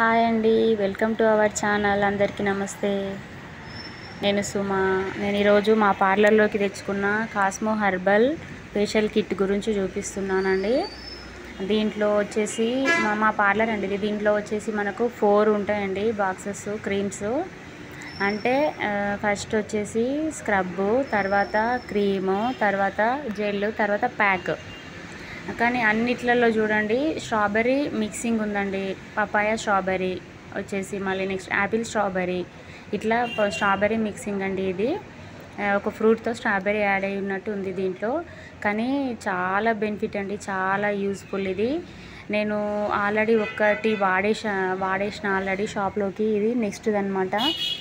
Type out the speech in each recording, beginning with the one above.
hi అండి welcome to our channel అందరికీ నమస్తే నేను సుమ నేను ఈరోజు మా పార్లర్లోకి తెచ్చుకున్న కాస్మో హర్బల్ ఫేషియల్ కిట్ గురించి చూపిస్తున్నానండి దీంట్లో వచ్చేసి మా మా పార్లర్ అండి ఇది దీంట్లో వచ్చేసి మనకు ఫోర్ ఉంటాయండి బాక్సెస్ క్రీమ్స్ అంటే ఫస్ట్ వచ్చేసి స్క్రబ్బు తర్వాత క్రీము తర్వాత జెల్ తర్వాత ప్యాక్ కానీ అన్నిట్లలో చూడండి స్ట్రాబెర్రీ మిక్సింగ్ ఉందండి పపాయ స్ట్రాబెర్రీ వచ్చేసి మళ్ళీ నెక్స్ట్ యాపిల్ స్ట్రాబెర్రీ ఇట్లా ప- స్ట్రాబెర్రీ మిక్సింగ్ అండి ఇది ఆ, ఒక ఫ్రూట్తో స్ట్రాబెర్రీ యాడ్ అయి ఉన్నట్టు ఉంది దీంట్లో కానీ చాలా బెనిఫిట్ అండి చాలా యూస్ఫుల్ ఇది నేను ఆల్రెడీ ఒకటి వాడేసా వాడేసిన ఆల్రెడీ షాప్లోకి ఇది నెక్స్ట్ అనమాట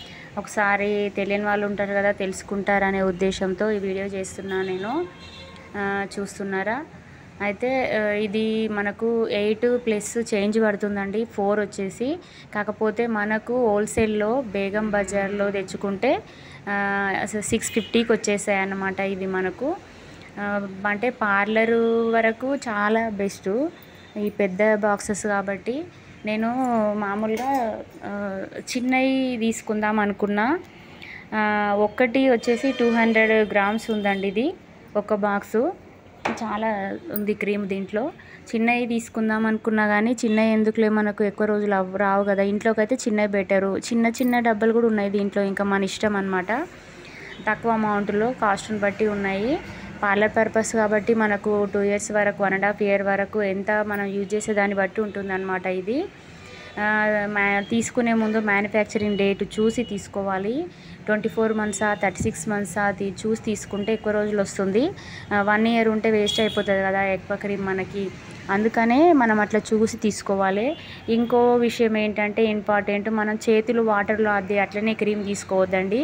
ఒకసారి తెలియని వాళ్ళు ఉంటారు కదా తెలుసుకుంటారనే ఉద్దేశంతో ఈ వీడియో చేస్తున్నాను నేను ఆ, చూస్తున్నారా అయితే ఆ, ఇది మనకు ఎయిట్ ప్లస్ చేంజ్ పడుతుందండి ఫోర్ వచ్చేసి కాకపోతే మనకు హోల్సేల్లో బేగం బజార్లో తెచ్చుకుంటే అసలు సిక్స్ ఫిఫ్టీకి వచ్చేసాయి అన్నమాట ఇది మనకు ఆ, అంటే పార్లర్ వరకు చాలా బెస్ట్ ఈ పెద్ద బాక్సెస్ కాబట్టి నేను మామూలుగా ఆ, చిన్నవి తీసుకుందాం అనుకున్నా ఆ, ఒక్కటి వచ్చేసి టూ హండ్రెడ్ గ్రామ్స్ ఉందండి ఇది ఒక బాక్సు చాలా ఉంది క్రీమ్ దీంట్లో చిన్నవి తీసుకుందాం అనుకున్నా కానీ చిన్నవి ఎందుకులే మనకు ఎక్కువ రోజులు అవ్- రావు కదా ఇంట్లోకి అయితే చిన్నవి బెటరు చిన్న చిన్న డబ్బాలు కూడా ఉన్నాయి దీంట్లో ఇంకా మన ఇష్టం అనమాట తక్కువ అమౌంట్లో కాస్ట్ని బట్టి ఉన్నాయి పార్లర్ పర్పస్ కాబట్టి మనకు టూ ఇయర్స్ వరకు వన్ అండ్ హాఫ్ ఇయర్ వరకు ఎంత మనం యూజ్ చేసే దాన్ని బట్టి ఉంటుందన్నమాట ఇది ఆ, మా తీసుకునే ముందు మ్యానుఫ్యాక్చరింగ్ డేట్ చూసి తీసుకోవాలి ట్వంటీ ఫోర్ మంత్సా థర్టీ సిక్స్ మంత్సా అది చూసి తీసుకుంటే ఎక్కువ రోజులు వస్తుంది వన్ ఇయర్ ఉంటే వేస్ట్ అయిపోతుంది కదా ఎక్కువ క్రీమ్ మనకి అందుకనే మనం అట్లా చూసి తీసుకోవాలి ఇంకో విషయం ఏంటంటే ఇంపార్టెంట్ మనం చేతులు వాటర్లో అది అట్లనే క్రీమ్ తీసుకోవద్దండి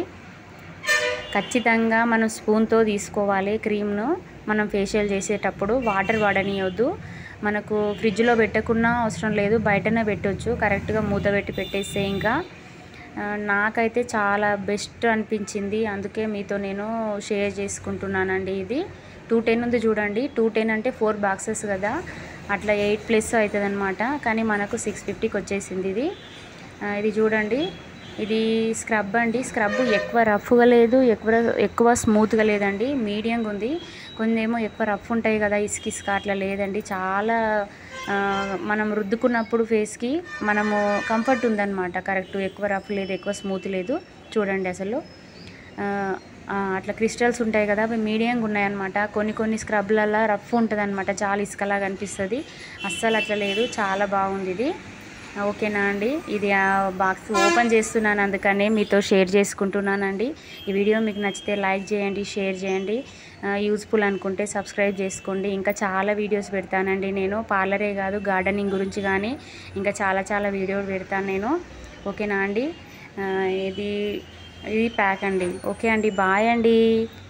ఖచ్చితంగా మనం స్పూన్తో తీసుకోవాలి క్రీమ్ను మనం ఫేషియల్ చేసేటప్పుడు వాటర్ వాడనీయొద్దు మనకు ఫ్రిడ్జ్లో పెట్టకున్నా అవసరం లేదు బయటనే పెట్టొచ్చు కరెక్ట్గా మూత పెట్టి పెట్టేస్తే ఇంకా ఆ, నాకైతే చాలా బెస్ట్ అనిపించింది అందుకే మీతో నేను షేర్ చేసుకుంటున్నానండి ఇది టూ టెన్ ఉంది చూడండి టూ టెన్ అంటే ఫోర్ బాక్సెస్ కదా అట్లా ఎయిట్ ప్లస్ అవుతుంది అనమాట కానీ మనకు సిక్స్ ఫిఫ్టీకి వచ్చేసింది ఇది ఆ, ఇది చూడండి ఇది స్క్రబ్ అండి స్క్రబ్ ఎక్కువ రఫ్గా లేదు ఎక్కువ ఎక్కువ స్మూత్గా లేదండి మీడియంగా ఉంది కొన్ని ఏమో ఎక్కువ రఫ్ ఉంటాయి కదా ఇసుక ఇసుక అట్లా లేదండి చాలా ఆ, మనం రుద్దుకున్నప్పుడు ఫేస్కి మనము కంఫర్ట్ ఉందన్నమాట కరెక్ట్ ఎక్కువ రఫ్ లేదు ఎక్కువ స్మూత్ లేదు చూడండి అసలు ఆ, ఆ, అట్లా క్రిస్టల్స్ ఉంటాయి కదా అవి మీడియంగా ఉన్నాయన్నమాట కొన్ని కొన్ని స్క్రబ్లలో రఫ్ ఉంటుంది అనమాట చాలా ఇసుకలాగా అనిపిస్తుంది అస్సలు అట్లా లేదు చాలా బాగుంది ఇది ఓకేనా అండి ఇది ఆ బాక్స్ ఓపెన్ చేస్తున్నాను అందుకనే మీతో షేర్ చేసుకుంటున్నానండి ఈ వీడియో మీకు నచ్చితే లైక్ చేయండి షేర్ చేయండి యూజ్ఫుల్ అనుకుంటే సబ్స్క్రైబ్ చేసుకోండి ఇంకా చాలా వీడియోస్ పెడతానండి నేను పార్లరే కాదు గార్డెనింగ్ గురించి కానీ ఇంకా చాలా చాలా వీడియోలు పెడతాను నేను ఓకేనా అండి ఆ, ఇది ఇది ప్యాక్ అండి ఓకే అండి బాయ్ అండి